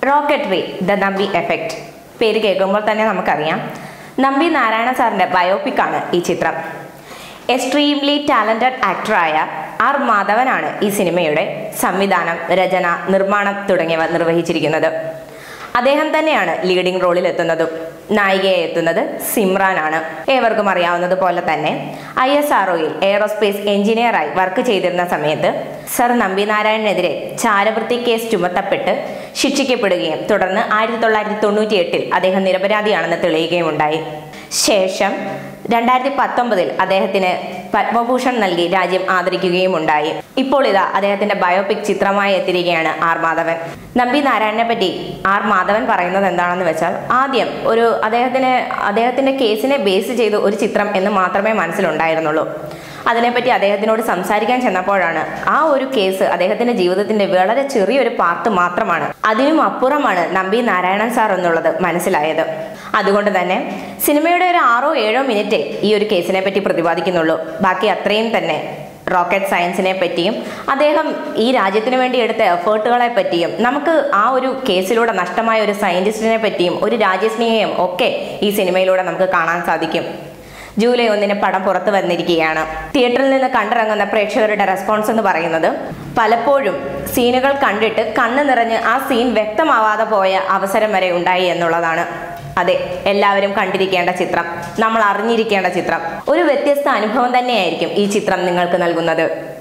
rocketry the Nambi effect പേര് കേൾക്കുമ്പോൾ തന്നെ നമുക്കറിയാം നമ്പി നാരായണ സാറിൻ്റെ ബയോപിക്കാണ് ഈ ചിത്രം എക്സ്ട്രീംലി ടാലൻറ്റഡ് ആക്ടറായ ആർ മാധവനാണ് ഈ സിനിമയുടെ സംവിധാനം രചന നിർമ്മാണം തുടങ്ങിയവ നിർവഹിച്ചിരിക്കുന്നത് അദ്ദേഹം തന്നെയാണ് ലീഡിംഗ് റോളിൽ എത്തുന്നതും നായികയെ എത്തുന്നത് സിമ്രാനാണ് ഏവർക്കും അറിയാവുന്നത് പോലെ തന്നെ ഐ എസ് ആർഒയിൽ എയറോസ്പേസ് എഞ്ചിനീയറായി വർക്ക് ചെയ്തിരുന്ന സമയത്ത് സർ നമ്പിനാരായണനെതിരെ ചാരവൃത്തി കേസ് ചുമത്തപ്പെട്ട് ശിക്ഷിക്കപ്പെടുകയും തുടർന്ന് ആയിരത്തി തൊള്ളായിരത്തി തൊണ്ണൂറ്റി എട്ടിൽ അദ്ദേഹം നിരപരാധിയാണെന്ന് തെളിയുകയും ഉണ്ടായി ശേഷം രണ്ടായിരത്തി പത്തൊമ്പതിൽ അദ്ദേഹത്തിന് പത്മഭൂഷൺ നൽകി രാജ്യം ആദരിക്കുകയും ഉണ്ടായി ഇപ്പോൾ ഇതാ അദ്ദേഹത്തിന്റെ ബയോപിക് ചിത്രമായി എത്തിയിരിക്കുകയാണ് ആർ മാധവൻ നമ്പി നാരായണനെ പറ്റി ആർ മാധവൻ പറയുന്നത് എന്താണെന്ന് വെച്ചാൽ ആദ്യം ഒരു അദ്ദേഹത്തിന് അദ്ദേഹത്തിന്റെ കേസിനെ ബേസ് ചെയ്ത് ഒരു ചിത്രം എന്ന് മാത്രമേ മനസ്സിലുണ്ടായിരുന്നുള്ളൂ അതിനെപ്പറ്റി അദ്ദേഹത്തിനോട് സംസാരിക്കാൻ ചെന്നപ്പോഴാണ് ആ ഒരു കേസ് അദ്ദേഹത്തിന്റെ ജീവിതത്തിന്റെ വളരെ ചെറിയൊരു പാർട്ട് മാത്രമാണ് അതിനും അപ്പുറമാണ് നമ്പി നാരായണൻ സാർ എന്നുള്ളത് മനസ്സിലായത് അതുകൊണ്ട് തന്നെ സിനിമയുടെ ഒരു ആറോ ഏഴോ മിനിറ്റ് ഈ ഒരു കേസിനെ പറ്റി പ്രതിപാദിക്കുന്നുള്ളൂ ബാക്കി അത്രയും തന്നെ റോക്കറ്റ് സയൻസിനെ പറ്റിയും അദ്ദേഹം ഈ രാജ്യത്തിന് വേണ്ടി എടുത്ത എഫേർട്ടുകളെ പറ്റിയും നമുക്ക് ആ ഒരു കേസിലൂടെ നഷ്ടമായ ഒരു സയന്റിസ്റ്റിനെ പറ്റിയും ഒരു രാജ്യസ്നേഹയും ഒക്കെ ഈ സിനിമയിലൂടെ നമുക്ക് കാണാൻ സാധിക്കും ജൂലൈ ഒന്നിന് പടം പുറത്തു വന്നിരിക്കുകയാണ് തിയേറ്ററിൽ നിന്ന് കണ്ടിറങ്ങുന്ന പ്രേക്ഷകരുടെ റെസ്പോൺസ് എന്ന് പറയുന്നത് പലപ്പോഴും സീനുകൾ കണ്ടിട്ട് കണ്ണ് നിറഞ്ഞ് ആ സീൻ വ്യക്തമാവാതെ പോയ അവസരം വരെ ഉണ്ടായി എന്നുള്ളതാണ് അതെ എല്ലാവരും കണ്ടിരിക്കേണ്ട ചിത്രം നമ്മൾ അറിഞ്ഞിരിക്കേണ്ട ചിത്രം ഒരു വ്യത്യസ്ത അനുഭവം തന്നെയായിരിക്കും ഈ ചിത്രം നിങ്ങൾക്ക് നൽകുന്നത്